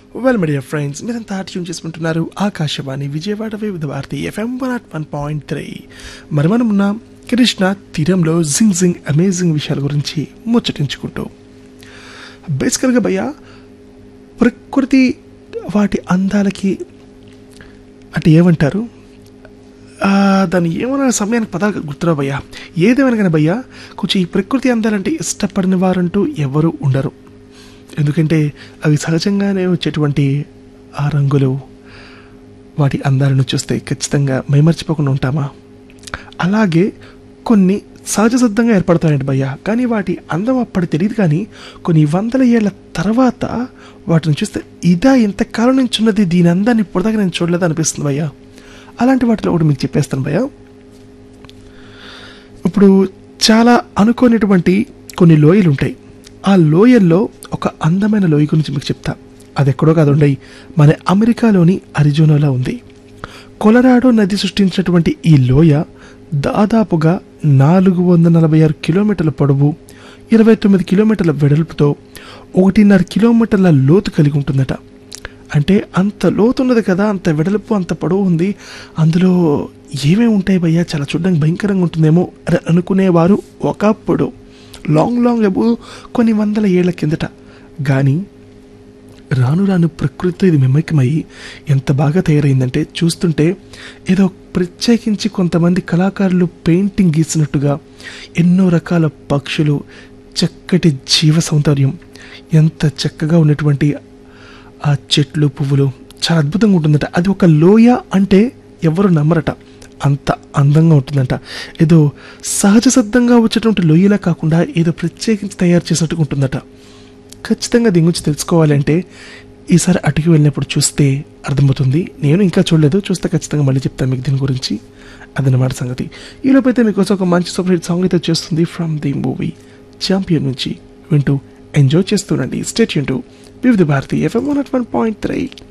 well media friends మీరంతా tune చేసుకుంటున్నారు Akashvani Vijayawada Vividh Bharati FM one nought one point three మరి మనం ఉన్న కృష్ణ తీరంలో జింగ్ జింగ్ అమేజింగ్ విషయాల గురించి ముచ్చటించుకుంటూ బేసికల్గా భయ్య ప్రకృతి వాటి అందాలకి అంటే ఏమంటారు ఆ, దాన్ని ఏమైనా సమయానికి పదాలు గుర్తురా భయ్యా ఏదేమైనా కానీ భయ్యా కొంచెం ఈ ప్రకృతి అందాలంటే ఇష్టపడిన వారంటూ ఎవరు ఉండరు ఎందుకంటే అవి సహజంగానే వచ్చేటువంటి ఆ రంగులు వాటి అందాలను చూస్తే ఖచ్చితంగా మైమర్చిపోకుండా ఉంటామా అలాగే కొన్ని సహజ సిద్ధంగా ఏర్పడతాయండి భయ్య కానీ వాటి అందం అప్పటి తెలియదు కానీ కొన్ని వందల ఏళ్ల తర్వాత వాటిని చూస్తే ఇదా ఇంతకాలం నుంచి ఉన్నది దీని అందాన్ని ఇప్పటిదాకా నేను చూడలేదు అనిపిస్తుంది భయ్య అలాంటి వాటిలో ఒకటి మీకు చెప్పేస్తాను భయ్య ఇప్పుడు చాలా అనుకోనిటువంటి కొన్ని లోయలు ఉంటాయి ఆ లోయల్లో ఒక అందమైన లోయ గురించి మీకు చెప్తా అది ఎక్కడో కాదు ఉండయి మన అమెరికాలోని అరిజోనాలో ఉంది కొలరాడో నది సృష్టించినటువంటి ఈ లోయ దాదాపుగా నాలుగు వందల నలభై ఆరు కిలోమీటర్ల పొడవు ఇరవై తొమ్మిది కిలోమీటర్ల వెడల్పుతో ఒకటిన్నర కిలోమీటర్ల లోతు కలిగి ఉంటుందట అంటే అంత లోతు ఉన్నది కదా అంత వెడల్పు అంత పొడవు ఉంది అందులో ఏమేమి ఉంటాయి భయ్యా చాలా చూడడానికి భయంకరంగా ఉంటుందేమో అని అనుకునేవారు ఒకప్పుడు లాంగ్ లాంగ్ ఎబో కొన్ని వందల ఏళ్ల కిందట కానీ రాను రాను ప్రకృతితో ఇది మిమ్మకమై ఎంత బాగా తయారైందంటే చూస్తుంటే ఏదో ప్రత్యేకించి కొంతమంది కళాకారులు పెయింటింగ్ గీసినట్టుగా ఎన్నో రకాల పక్షులు చక్కటి జీవ సౌందర్యం ఎంత చక్కగా ఉన్నటువంటి ఆ చెట్లు పువ్వులు చాలా అద్భుతంగా ఉంటుందట అది ఒక లోయ అంటే ఎవరు నమ్మరట అంత అందంగా ఉంటుందంట ఏదో సహజ సిద్ధంగా వచ్చేటువంటి లోయలా కాకుండా ఏదో ప్రత్యేకించి తయారు చేసినట్టుగా ఉంటుందట ఖచ్చితంగా దీని గురించి తెలుసుకోవాలంటే ఈసారి అటుకి వెళ్ళినప్పుడు చూస్తే అర్థమవుతుంది నేను ఇంకా చూడలేదు చూస్తే ఖచ్చితంగా మళ్ళీ చెప్తాను మీకు దీని గురించి అదనమాట సంగతి ఈలోపైతే మీకోసం ఒక మంచి సూపర్ హిట్ సాంగ్ అయితే చేస్తుంది ఫ్రమ్ ది మూవీ ఛాంపియన్ నుంచి వింటూ enjoy చేస్తుండండి state to Vividh Bharati FM one point three